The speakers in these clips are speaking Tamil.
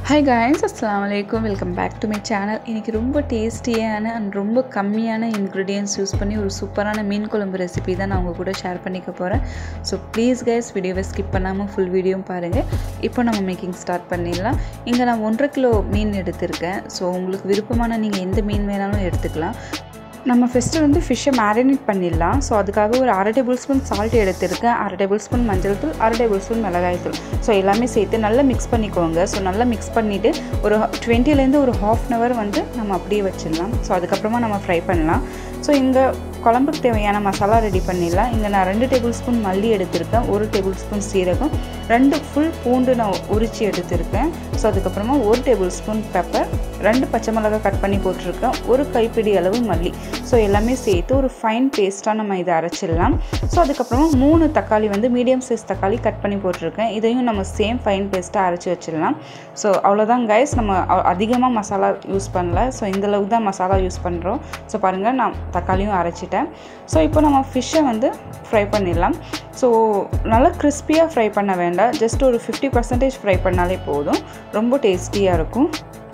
ஹாய் காய்ஸ் அஸ்லாம் வலைக்கும் welcome back to my channel இன்றைக்கி ரொம்ப டேஸ்டியான அண்ட் ரொம்ப கம்மியான இன்க்ரீடியன்ஸ் யூஸ் பண்ணி ஒரு சூப்பரான மீன் குழம்பு ரெசிபி தான் நான் உங்கள் கூட ஷேர் பண்ணிக்க போகிறேன் ஸோ ப்ளீஸ் கைஸ் வீடியோவை ஸ்கிப் பண்ணாமல் ஃபுல் வீடியோவும் பாருங்கள் இப்போ நம்ம மேக்கிங் ஸ்டார்ட் பண்ணிடலாம் இங்கே நான் ஒன்றரை கிலோ மீன் எடுத்திருக்கேன் ஸோ உங்களுக்கு விருப்பமான நீங்கள் எந்த மீன் வேணாலும் எடுத்துக்கலாம் நம்ம ஃபஸ்ட்டு வந்து ஃபிஷ்ஷை மேரினேட் பண்ணிடலாம் ஸோ அதுக்காக ஒரு அரை டேபிள் ஸ்பூன் சால்ட் எடுத்திருக்கேன் அரை டேபிள் ஸ்பூன் மஞ்சள் தூள் அரை டேபிள் ஸ்பூன் மிளகாய் தூள் ஸோ எல்லாமே சேர்த்து நல்லா மிக்ஸ் பண்ணிக்கோங்க ஸோ நல்லா மிக்ஸ் பண்ணிவிட்டு ஒரு டுவெண்ட்டிலேருந்து ஒரு ஹாஃப் அன் ஹவர் வந்து நம்ம அப்படியே வச்சிடலாம் ஸோ அதுக்கப்புறமா நம்ம ஃப்ரை பண்ணலாம் ஸோ இந்த குழம்புக்கு தேவையான மசாலா ரெடி பண்ணிடலாம் இங்கே நான் ரெண்டு டேபிள் ஸ்பூன் மல்லி எடுத்திருக்கேன் ஒரு டேபிள் ஸ்பூன் சீரகம் ரெண்டு ஃபுல் பூண்டு நான் உரித்து எடுத்திருக்கேன் ஸோ அதுக்கப்புறமா ஒரு டேபிள் ஸ்பூன் பெப்பர் ரெண்டு பச்சை மிளகாய் கட் பண்ணி போட்டிருக்கேன் ஒரு கைப்பிடி அளவு மல்லி ஸோ எல்லாமே சேர்த்து ஒரு ஃபைன் பேஸ்ட்டாக நம்ம இதை அரைச்சிடலாம் ஸோ அதுக்கப்புறமா மூணு தக்காளி வந்து மீடியம் சைஸ் தக்காளி கட் பண்ணி போட்டிருக்கேன் இதையும் நம்ம சேம் ஃபைன் பேஸ்ட்டாக அரைச்சி வச்சிடலாம் ஸோ அவ்வளோதான் கைஸ் நம்ம அதிகமாக மசாலா யூஸ் பண்ணல ஸோ இந்தளவுக்கு தான் மசாலா யூஸ் பண்ணுறோம் ஸோ பாருங்கள் நான் தக்காளியும் அரைச்சிட்டேன் ஸோ இப்போ நம்ம ஃபிஷ்ஷை வந்து ஃப்ரை பண்ணிடலாம் ஸோ நல்லா கிறிஸ்பியாக ஃப்ரை பண்ண வேண்டாம் ஜஸ்ட் ஒரு ஃபிஃப்டி பர்சன்டேஜ் ஃப்ரை பண்ணாலே போதும் ரொம்ப டேஸ்டியாக இருக்கும்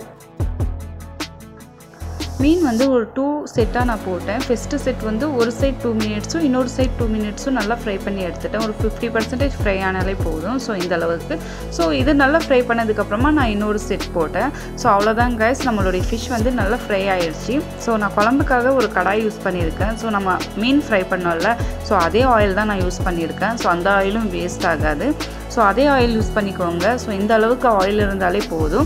மீன் வந்து ஒரு டூ செட்டாக நான் போட்டேன் ஃபஸ்ட்டு செட் வந்து ஒரு சைட் டூ மினிட்ஸும் இன்னொரு சைட் டூ மினிட்ஸும் நல்லா ஃப்ரை பண்ணி எடுத்துட்டேன் ஒரு ஃபிஃப்டி பர்சன்டேஜ் ஃப்ரை ஆனாலே போதும் ஸோ இந்த அளவுக்கு ஸோ இது நல்லா ஃப்ரை பண்ணதுக்கப்புறமா நான் இன்னொரு செட் போட்டேன் ஸோ அவ்வளோதான் கைஸ் நம்மளுடைய ஃபிஷ் வந்து நல்லா ஃப்ரை ஆயிடுச்சு ஸோ நான் குழம்புக்காக ஒரு கடாய் யூஸ் பண்ணியிருக்கேன் ஸோ நம்ம மீன் ஃப்ரை பண்ணோம்ல ஸோ அதே ஆயில் தான் நான் யூஸ் பண்ணியிருக்கேன் ஸோ அந்த ஆயிலும் வேஸ்ட் ஆகாது ஸோ அதே ஆயில் யூஸ் பண்ணிக்கோங்க ஸோ இந்த அளவுக்கு ஆயில் இருந்தாலே போதும்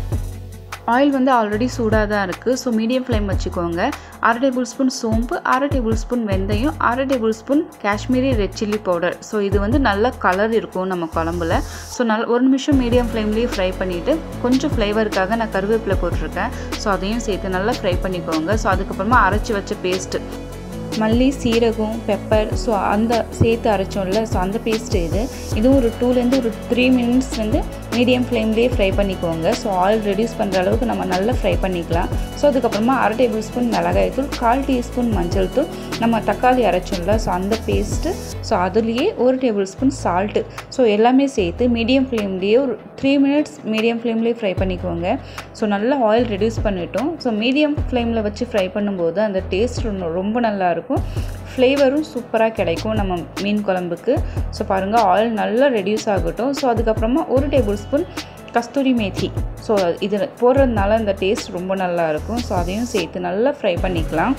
ஆயில் வந்து ஆல்ரெடி சூடாக தான் இருக்குது ஸோ மீடியம் ஃப்ளேம் வச்சுக்கோங்க அரை டேபிள் ஸ்பூன் சோம்பு அரை டேபிள் ஸ்பூன் வெந்தயம் அரை tablespoon Kashmiri red chilli powder so இது வந்து நல்ல கலர் இருக்கும் நம்ம குழம்புல ஸோ நல்ல ஒரு நிமிஷம் மீடியம் ஃப்ளேம்லேயே ஃப்ரை பண்ணிவிட்டு கொஞ்சம் ஃப்ளேவருக்காக நான் கருவேப்பிலை போட்டிருக்கேன் ஸோ அதையும் சேர்த்து நல்லா ஃப்ரை பண்ணிக்கோங்க ஸோ அதுக்கப்புறமா அரைச்சி வச்ச பேஸ்ட்டு மல்லி சீரகம் பெப்பர் ஸோ அந்த சேர்த்து அரைச்சோம்ல ஸோ அந்த பேஸ்ட் இது இதுவும் ஒரு டூலேருந்து ஒரு த்ரீ மினிட்ஸ் வந்து மீடியம் ஃப்ளேம்லேயே ஃப்ரை பண்ணிக்கோங்க ஸோ ஆயில் ரெடியூஸ் பண்ணுற அளவுக்கு நம்ம நல்லா ஃப்ரை பண்ணிக்கலாம் ஸோ அதுக்கப்புறமா அரை டேபிள் ஸ்பூன் மிளகாய் தூள் கால் டீஸ்பூன் மஞ்சள் தூள் நம்ம தக்காளி அரைச்சோம்ல ஸோ அந்த பேஸ்ட்டு ஸோ அதுலேயே ஒரு டேபிள் ஸ்பூன் சால்ட்டு ஸோ எல்லாமே சேர்த்து மீடியம் ஃப்ளேம்லேயே ஒரு த்ரீ மினிட்ஸ் மீடியம் ஃப்ளேம்லேயே ஃப்ரை பண்ணிக்கோங்க ஸோ நல்லா ஆயில் ரெடியூஸ் பண்ணிட்டோம் ஸோ மீடியம் ஃப்ளேமில் வச்சு ஃப்ரை பண்ணும்போது அந்த டேஸ்ட் ரொம்ப நல்லாயிருக்கும் ஃப்ளேவரும் சூப்பராக கிடைக்கும் நம்ம மீன் குழம்புக்கு ஸோ பாருங்கள் ஆயில் நல்லா ரெடியூஸ் ஆகட்டும் ஸோ அதுக்கப்புறமா ஒரு tablespoon kasuri methi so இது போடுறதுனால இந்த டேஸ்ட் ரொம்ப நல்லா இருக்கும் ஸோ அதையும் சேர்த்து நல்லா ஃப்ரை பண்ணிக்கலாம்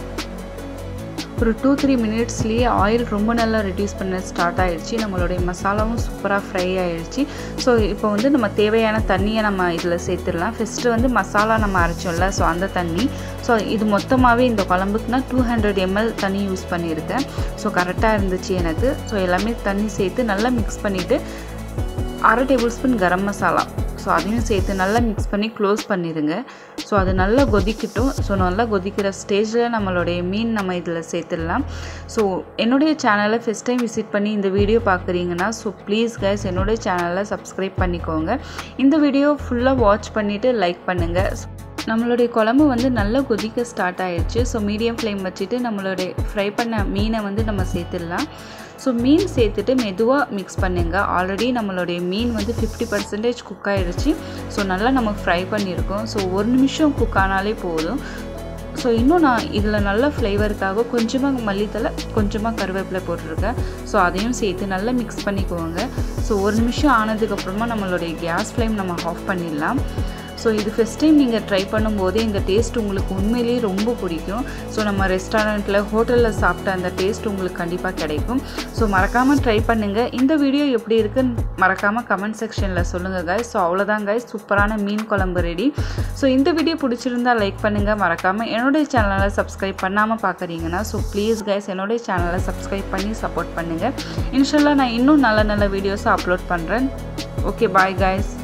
ஒரு டூ த்ரீ மினிட்ஸ்லேயே ஆயில் ரொம்ப நல்லா ரெடியூஸ் பண்ண ஸ்டார்ட் ஆகிடுச்சு நம்மளுடைய மசாலாவும் சூப்பராக ஃப்ரை ஆகிடுச்சு ஸோ இப்போ வந்து நம்ம தேவையான தண்ணியை நம்ம இதில் சேர்த்துடலாம் ஃபஸ்ட்டு வந்து மசாலா நம்ம அரைச்சோம்ல ஸோ அந்த தண்ணி ஸோ இது மொத்தமாகவே இந்த குழம்புக்கு நான் டூ ஹண்ட்ரட் எம்எல் தண்ணி யூஸ் பண்ணியிருக்கேன் ஸோ கரெக்டாக இருந்துச்சு எனக்கு ஸோ எல்லாமே தண்ணி சேர்த்து நல்லா மிக்ஸ் பண்ணிவிட்டு அரை tablespoon garam masala so அதையும் சேர்த்து நல்லா மிக்ஸ் பண்ணி க்ளோஸ் பண்ணிடுங்க ஸோ அது நல்லா கொதிக்கட்டும் ஸோ நல்லா கொதிக்கிற ஸ்டேஜில் நம்மளுடைய மீன் நம்ம இதில் சேர்த்துடலாம் ஸோ என்னுடைய சேனலை ஃபஸ்ட் டைம் விசிட் பண்ணி இந்த வீடியோ பார்க்குறீங்கன்னா ஸோ ப்ளீஸ் கைஸ் என்னுடைய சேனலை சப்ஸ்கிரைப் பண்ணிக்கோங்க இந்த வீடியோ ஃபுல்லாக வாட்ச் பண்ணிவிட்டு லைக் பண்ணுங்கள் நம்மளுடைய குழம்பு வந்து நல்லா கொதிக்க ஸ்டார்ட் ஆயிடுச்சு ஸோ மீடியம் ஃப்ளேம் வச்சுட்டு நம்மளுடைய ஃப்ரை பண்ண மீனை வந்து நம்ம சேர்த்துடலாம் ஸோ மீன் சேர்த்துட்டு மெதுவாக மிக்ஸ் பண்ணுங்க ஆல்ரெடி நம்மளுடைய மீன் வந்து ஃபிஃப்டி பர்சன்டேஜ் குக் ஆகிடுச்சு ஸோ நல்லா நம்ம ஃப்ரை பண்ணியிருக்கோம் ஸோ ஒரு நிமிஷம் குக் ஆனாலே போதும் ஸோ இன்னும் நான் இதில் நல்ல ஃப்ளேவருக்காக கொஞ்சமாக மல்லித்தலை கொஞ்சமாக கருவேப்பிலை போட்டிருக்கேன் ஸோ அதையும் சேர்த்து நல்லா மிக்ஸ் பண்ணிக்கோங்க ஸோ ஒரு நிமிஷம் ஆனதுக்கப்புறமா நம்மளுடைய கேஸ் ஃப்ளேம் நம்ம ஆஃப் பண்ணிடலாம் ஸோ இது ஃபஸ்ட் டைம் நீங்கள் ட்ரை பண்ணும்போதே இந்த டேஸ்ட் உங்களுக்கு உண்மையிலேயே ரொம்ப பிடிக்கும் ஸோ நம்ம ரெஸ்டாரண்ட்டில் ஹோட்டலில் சாப்பிட்ட அந்த டேஸ்ட் உங்களுக்கு கண்டிப்பாக கிடைக்கும் ஸோ மறக்காமல் ட்ரை பண்ணுங்கள் இந்த வீடியோ எப்படி இருக்குன்னு மறக்காமல் கமெண்ட் செக்ஷனில் சொல்லுங்கள் காய்ஸ் ஸோ அவ்வளோதான் காய்ஸ் சூப்பரான மீன் குழம்பு ரெடி ஸோ இந்த வீடியோ பிடிச்சிருந்தா லைக் பண்ணுங்கள் மறக்காமல் என்னுடைய சேனலை சப்ஸ்கிரைப் பண்ணாமல் பார்க்குறீங்கன்னா ஸோ ப்ளீஸ் கைஸ் என்னுடைய சேனலை சப்ஸ்கிரைப் பண்ணி சப்போர்ட் பண்ணுங்கள் இன்ஷால்லா நான் இன்னும் நல்ல நல்ல வீடியோஸை அப்லோட் பண்ணுறேன் ஓகே பாய் காய்ஸ்